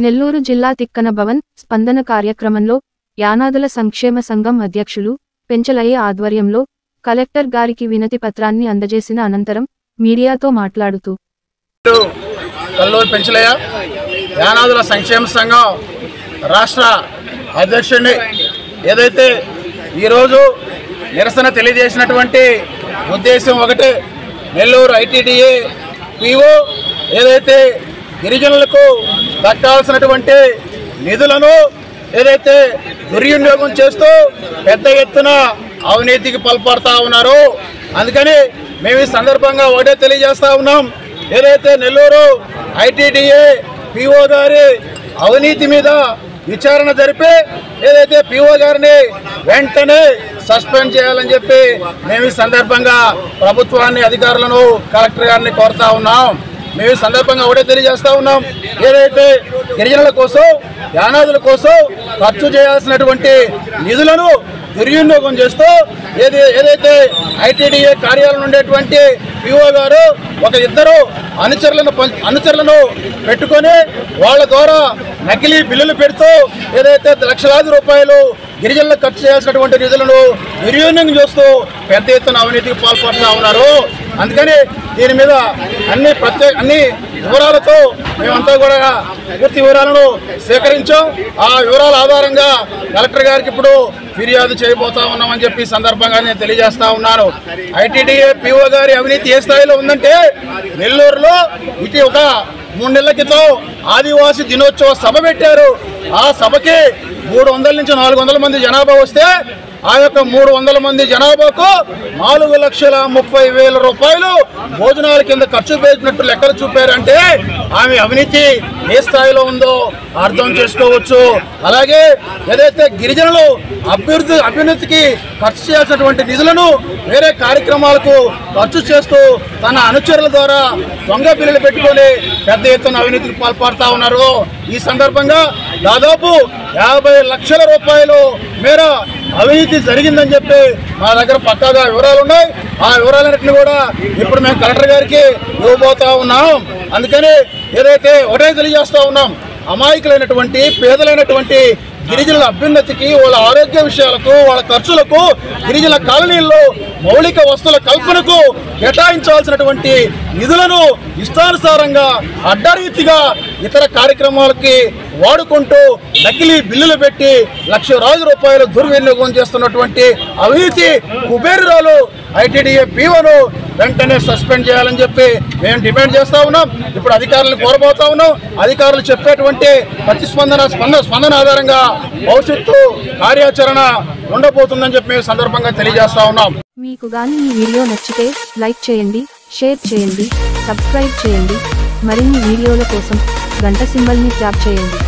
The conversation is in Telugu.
నెల్లూరు జిల్లా తిక్కన భవన్ స్పందన కార్యక్రమంలో యానాదుల సంక్షేమ సంఘం అధ్యక్షులు పెంచలయ్య ఆధ్వర్యంలో కలెక్టర్ గారికి వినతి పత్రాన్ని అందజేసిన అనంతరం మీడియాతో మాట్లాడుతూ పేరు కల్లూరు పెంచలయ్య యానాదుల సంక్షేమ సంఘం రాష్ట్ర అధ్యక్షుడిని ఏదైతే ఈరోజు నిరసన తెలియజేసినటువంటి ఉద్దేశం ఒకటే నెల్లూరు ఐటీడీఏ పిఓ ఏదైతే గిరిజనులకు దక్కాల్సినటువంటి నిధులను ఏదైతే దుర్వినియోగం చేస్తూ పెద్ద ఎత్తున అవినీతికి పాల్పడతా ఉన్నారు అందుకని మేము ఈ సందర్భంగా ఒకటే తెలియజేస్తా ఉన్నాం ఏదైతే నెల్లూరు ఐటీడీఏ పిఓ గారి అవినీతి మీద విచారణ జరిపి ఏదైతే పిఓ గారిని వెంటనే సస్పెండ్ చేయాలని చెప్పి మేము ఈ సందర్భంగా ప్రభుత్వాన్ని అధికారులను కలెక్టర్ గారిని కోరుతా ఉన్నాం మేము ఈ సందర్భంగా ఒకటే తెలియజేస్తా ఉన్నాం ఏదైతే గిరిజనుల కోసం యానాదుల కోసం ఖర్చు చేయాల్సినటువంటి నిధులను దుర్వినియోగం చేస్తూ ఏది ఏదైతే ఐటీడీఏ కార్యాలయం ఉండేటువంటి పిఓ గారు ఒక ఇద్దరు అనుచరులను పం- అనుచరులను పెట్టుకొని వాళ్ళ ద్వారా నకిలీ బిల్లులు పెడుతూ ఏదైతే లక్షలాది రూపాయలు గిరిజనులకు ఖర్చు చేయాల్సినటువంటి నిధులను దుర్వినియోగం చేస్తూ పెద్ద ఎత్తున అవినీతికి పాల్పడుతూ ఉన్నారు అందుకని దీని మీద అన్ని ప్రత్యేక అన్ని వివరాలతో మేమంతా కూడా పూర్తి వివరాలను సేకరించాం ఆ వివరాల ఆధారంగా కలెక్టర్ గారికి ఇప్పుడు ఫిర్యాదు చేయబోతా ఉన్నామని చెప్పి ఈ సందర్భంగా నేను తెలియజేస్తా ఉన్నాను ఐటీడీఏ పిఓ గారి అవినీతి ఏ స్థాయిలో ఉందంటే నెల్లూరులో ఇటు ఒక మూడు నెలల క్రితం ఆదివాసీ దినోత్సవ సభ పెట్టారు ఆ సభకి మూడు వందల నుంచి నాలుగు వందల మంది జనాభా వస్తే ఆ యొక్క మూడు వందల మంది జనాభాకు నాలుగు లక్షల ముప్పై వేల రూపాయలు భోజనాల కింద ఖర్చు పెట్టినట్టు లెక్కలు చూపారంటే ఆమె అవినీతి ఏ స్థాయిలో ఉందో అర్థం చేసుకోవచ్చు అలాగే ఏదైతే గిరిజనులు అభివృద్ధి అభ్యున్నతికి ఖర్చు చేయాల్సినటువంటి నిధులను వేరే కార్యక్రమాలకు ఖర్చు చేస్తూ తన అనుచరుల ద్వారా దొంగ బిల్లులు పెట్టుకొని పెద్ద ఎత్తున అవినీతికి పాల్పడుతూ ఉన్నారు ఈ సందర్భంగా దాదాపు యాభై లక్షల రూపాయలు మేర అవినీతి జరిగిందని చెప్పి మా దగ్గర పక్కాగా వివరాలు ఉన్నాయి ఆ వివరాలన్నింటినీ కూడా ఇప్పుడు మేము కలెక్టర్ గారికి ఇవ్వబోతా ఉన్నాం అందుకని ఏదైతే ఒకటే తెలియజేస్తా ఉన్నాం అమాయకులైనటువంటి పేదలైనటువంటి గిరిజనుల అభ్యున్నతికి వాళ్ళ ఆరోగ్య విషయాలకు వాళ్ళ ఖర్చులకు గిరిజనుల కాలనీల్లో మౌలిక వస్తువుల కల్పనకు కేటాయించాల్సినటువంటి నిధులను ఇష్టానుసారంగా అడ్డరీతిగా ఇతర కార్యక్రమాలకి వాడుకుంటూ నకిలీ బిల్లులు పెట్టి లక్ష రాజు రూపాయలు దుర్వినియోగం చేస్తున్నటువంటి అవినీతి కుబేరురాలు ఐటీడీఏ పీవను వెంటనే సస్పెండ్ చేయాలని చెప్పి మేము డిమాండ్ చేస్తా ఉన్నాం ఇప్పుడు అధికారులను కోరబోతా ఉన్నాం అధికారులు చెప్పేటువంటి ప్రతిస్పందన స్పందన స్పందన ఆధారంగా భవిష్యత్తు కార్యాచరణ ఉండబోతుందని చెప్పి మేము సందర్భంగా తెలియజేస్తా ఉన్నాం మీకు గాని ఈ వీడియో నచ్చితే లైక్ చేయండి షేర్ చేయండి సబ్స్క్రైబ్ చేయండి మరిన్ని వీడియోల కోసం గంట సింబల్ని ట్యాప్ చేయండి